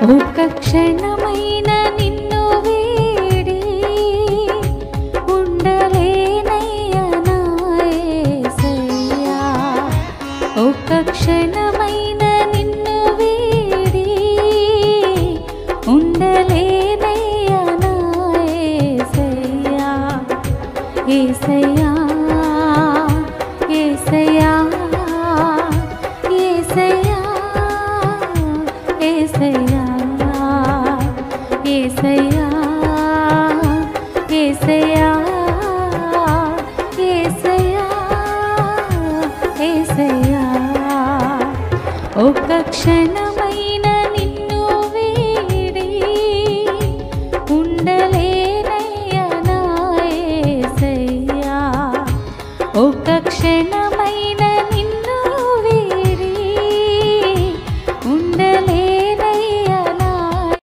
ఒక్క క్షణమైన నిన్ను వీడి ఉండలేనయ్యా నా యేసయ్యా ఒక్క క్షణమైన నిన్ను వీడి ఉండలేనయ్యా నా యేసయ్యా యేసయ్యా యేసయ్యా యేసయ్యా యేసయ్యా యేసయ్యా యేసయ్యా యేసయ్యా యేసయ్యా ఒక్క క్షణం